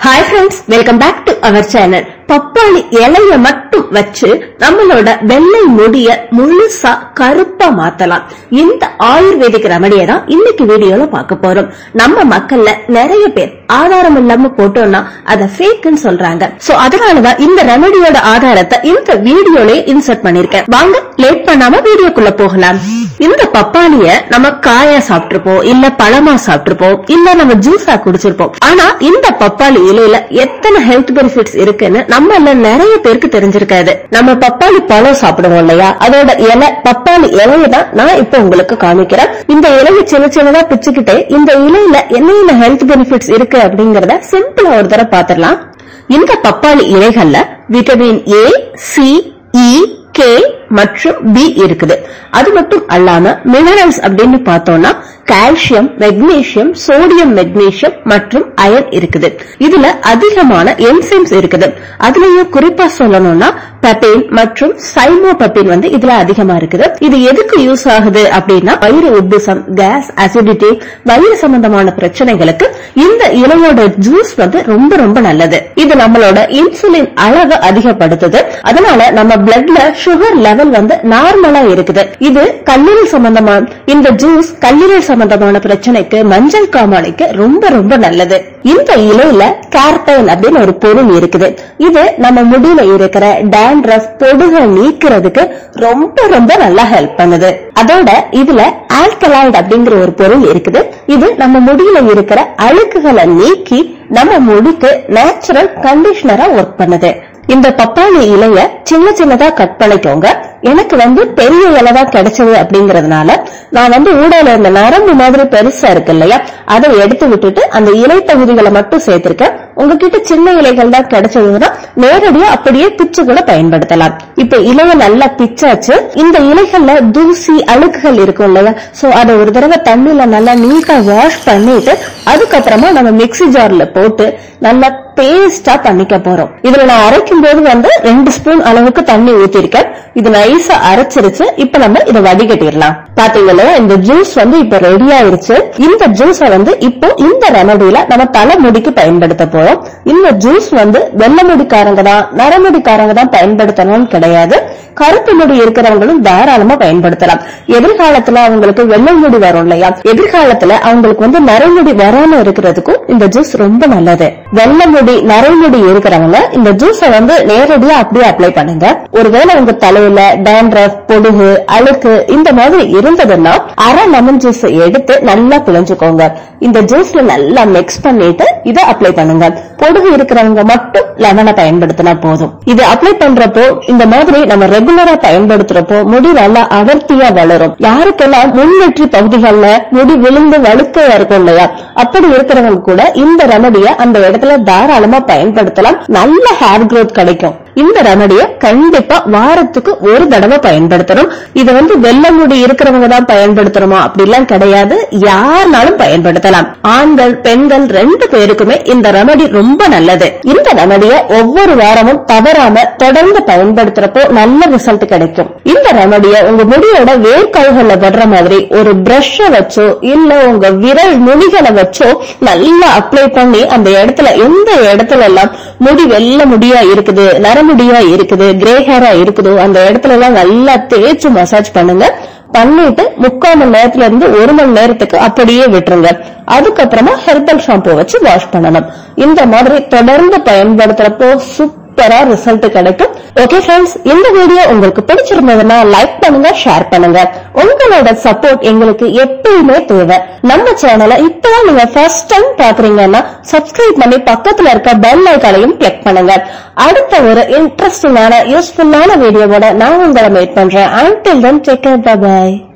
hi friends welcome back to our channel பப்பாளி இலைய மட்டும் வச்சு நம்மளோட வெள்ளை முடிய முழுசா கருப்பா மாத்தலாம் இந்த ஆயுர்வேதிக் ரெமடியை தான் இன்னைக்கு வீடியோல பார்க்க போறோம் நம்ம மக்கள்ல நிறைய பேர் ஆதாரம் இல்லாம போட்டோம்னா அத ஃபேக்னு சொல்றாங்க சோ அதனாலதான் இந்த ரெமடியோட ஆதாரத்தை இந்த வீடியோலயே இன்சர்ட் பண்ணிருக்கேன் வாங்க லேட் பண்ணாம வீடியோக்குள்ள போகலாம் இந்த பப்பாளிய நம்ம காயா சாப்பிட்டிருப்போம் இல்ல பழமா சாப்பிட்டிருப்போம் இல்ல நம்ம ஜூஸா குடிச்சிருப்போம் ஆனா இந்த பப்பாளி இலையில எத்தனை ஹெல்த் பெனிஃபிட்ஸ் இருக்குன்னு நம்மள நிறைய பேருக்கு தெரிஞ்சிருக்காது நம்ம பப்பாளி பழம் சாப்பிடுவோம் இல்லையா அதோட இலை பப்பாளி இலையை தான் நான் இப்ப உங்களுக்கு காமிக்கிறேன் இந்த இலையை சின்ன சின்னதா பிச்சுக்கிட்டு இந்த இலையில என்னென்ன ஹெல்த் பெனிஃபிட்ஸ் இருக்கு அப்படிங்கறத சிம்பிளா ஒரு தடவை பாத்திரலாம் இந்த பப்பாளி இலைகள்ல vitamin A C E K மற்றும் பி இருக்குது அது மட்டும் அல்லாம மினரல்ஸ் அப்படின்னு பார்த்தோம்னா கால்சியம் மெக்னீசியம் சோடியம் மெக்னீசியம் மற்றும் அயன் இருக்குது இதுல அதிகமான என்சைம்ஸ் இருக்குது அதுலயும் குறிப்பா சொல்லணும்னா பெப்பின் மற்றும் சைமோபெப்பின் வந்து இதுல அதிகமா இருக்குது இது எதுக்கு யூஸ் ஆகுது அப்படின்னா வயிறு உப்புசம் கேஸ் அசிடிட்டி வயிறு சம்பந்தமான பிரச்சனைகளுக்கு இந்த இலையோட ஜூஸ் வந்து ரொம்ப ரொம்ப நல்லது இது நம்மளோட இன்சுலின் அளவை அதிகப்படுத்துது அதனால நம்ம பிளட்ல சுகர் லெவல் வந்து நார்மலா இருக்குது இது கல்லீரல் சம்பந்தமான இந்த ஜூஸ் கல்லீரல் சம்பந்தமான பிரச்சனைக்கு மஞ்சள் காமாலைக்கு ரொம்ப ரொம்ப நல்லது இந்த இலையில கார்பைன் அப்படின்னு ஒரு பொருள் இருக்குது இது நம்ம முடியில இருக்கிற டேண்ட்ரஃப் பொடுக நீக்கிறதுக்கு ரொம்ப ரொம்ப நல்லா ஹெல்ப் பண்ணுது அதோட இதுல ஆல்கலாய்டு அப்படிங்கிற ஒரு பொருள் இருக்குது இது நம்ம முடியில இருக்கிற அழுக்குகளை நீக்கி நம்ம முடிக்கு நேச்சுரல் கண்டிஷனரா ஒர்க் பண்ணுது இந்த பப்பாளி இலைய சின்ன சின்னதா கட் பண்ணிக்கோங்க எனக்கு வந்து பெரிய இலை தான் கிடைச்சது அப்படிங்கறதுனால நான் வந்து ஊடால இருந்த நரம்பு மாதிரி பெருசா இருக்கு இல்லையா அதை எடுத்து விட்டுட்டு அந்த இலை பகுதிகளை மட்டும் சேர்த்திருக்கேன் உங்ககிட்ட சின்ன இலைகள் தான் கிடைச்சதுன்னா நேரடியா அப்படியே பிச்சு கூட பயன்படுத்தலாம் இப்ப இலைய நல்லா பிச்சாச்சு இந்த இலைகள்ல தூசி அழுக்குகள் இருக்கும் இல்லையா சோ அதை ஒரு தடவை தண்ணியில நல்லா நீட்டா வாஷ் பண்ணிட்டு அதுக்கப்புறமா நம்ம மிக்ஸி ஜார்ல போட்டு நல்லா பேஸ்டா பண்ணிக்க போறோம் இதுல நான் அரைக்கும் போது வந்து ரெண்டு ஸ்பூன் அளவுக்கு தண்ணி ஊத்திருக்கேன் இது நைஸா அரைச்சிருச்சு இப்ப நம்ம இதை வடிகட்டிடலாம் பாத்தீங்களா இந்த ஜூஸ் வந்து இப்ப ரெடி ஆயிருச்சு இந்த ஜூஸ வந்து இப்போ இந்த ரெமடியில நம்ம தலைமுடிக்கு பயன்படுத்த போறோம் இந்த ஜூஸ் வந்து வெள்ளை முடிக்காரங்க தான் நரமுடிக்காரங்க தான் பயன்படுத்தணும்னு கிடையாது கருப்பு முடி இருக்கிறவங்களும் தாராளமா பயன்படுத்தலாம் எதிர்காலத்துல அவங்களுக்கு வெள்ளை முடி வரும் இல்லையா எதிர்காலத்துல அவங்களுக்கு வந்து நரைமுடி வராம இருக்கிறதுக்கும் இந்த ஜூஸ் ரொம்ப நல்லது வெள்ளை முடி நரைமுடி இருக்கிறவங்க இந்த ஜூஸ வந்து நேரடியா அப்படியே அப்ளை பண்ணுங்க ஒருவேளை உங்க தலையில டேண்ட்ரஃப் பொடுகு அழுக்கு இந்த மாதிரி இருந்ததுன்னா அரை லெமன் ஜூஸ் எடுத்து நல்லா பிழிஞ்சுக்கோங்க இந்த ஜூஸ்ல நல்லா மிக்ஸ் பண்ணிட்டு இதை அப்ளை பண்ணுங்க பொடுகு இருக்கிறவங்க மட்டும் லெமனை பயன்படுத்தினா போதும் இது அப்ளை பண்றப்போ இந்த மாதிரி நம்ம ரெகுலரா பயன்படுத்துறப்போ முடி நல்லா அடர்த்தியா வளரும் யாருக்கெல்லாம் முன்வெற்றி பகுதிகள்ல முடி விழுந்து வழுக்கையா இருக்கும் இல்லையா அப்படி இருக்கிறவங்க கூட இந்த ரெமடிய அந்த இடத்துல தாராளமா பயன்படுத்தலாம் நல்ல ஹேர் growth கிடைக்கும் இந்த ரெமடிய கண்டிப்பா வாரத்துக்கு ஒரு தடவை பயன்படுத்தணும் இது வந்து வெள்ளை முடி இருக்கிறவங்க தான் பயன்படுத்தணுமா அப்படிலாம் கிடையாது யாருனாலும் பயன்படுத்தலாம் ஆண்கள் பெண்கள் ரெண்டு பேருக்குமே இந்த ரெமடி ரொம்ப நல்லது இந்த ரெமடிய ஒவ்வொரு வாரமும் தவறாம தொடர்ந்து பயன்படுத்துறப்போ நல்ல ரிசல்ட் கிடைக்கும் இந்த ரெமடிய உங்க முடியோட வேர்க்கால்கள்ல படுற மாதிரி ஒரு பிரஷ வச்சோ இல்ல உங்க விரல் நுனிகளை வச்சோ நல்லா அப்ளை பண்ணி அந்த இடத்துல எந்த இடத்துல எல்லாம் முடி வெள்ள முடியா இருக்குது நரமுடியா இருக்குது கிரே ஹேரா இருக்குதோ அந்த இடத்துல எல்லாம் நல்லா தேய்ச்சு மசாஜ் பண்ணுங்க பண்ணிட்டு முக்கால் மணி நேரத்துல இருந்து ஒரு மணி நேரத்துக்கு அப்படியே விட்டுருங்க அதுக்கப்புறமா ஹெர்பல் ஷாம்பு வச்சு வாஷ் பண்ணணும் இந்த மாதிரி தொடர்ந்து பயன்படுத்துறப்போ சூப்பரா ரிசல்ட் கிடைக்கும் ஓகே ஃப்ரெண்ட்ஸ் இந்த வீடியோ உங்களுக்கு பிடிச்சிருந்ததுன்னா லைக் பண்ணுங்க ஷேர் பண்ணுங்க உங்களோட சப்போர்ட் எங்களுக்கு எப்பயுமே தேவை நம்ம சேனலை இப்பதான் நீங்க ஃபர்ஸ்ட் டைம் பாக்குறீங்கன்னா சப்ஸ்கிரைப் பண்ணி பக்கத்துல இருக்க பெல் ஐக்கானையும் கிளிக் பண்ணுங்க அடுத்த ஒரு இன்ட்ரெஸ்டிங்கான யூஸ்ஃபுல்லான வீடியோவோட நான் உங்களை மீட் பண்றேன் until then take care by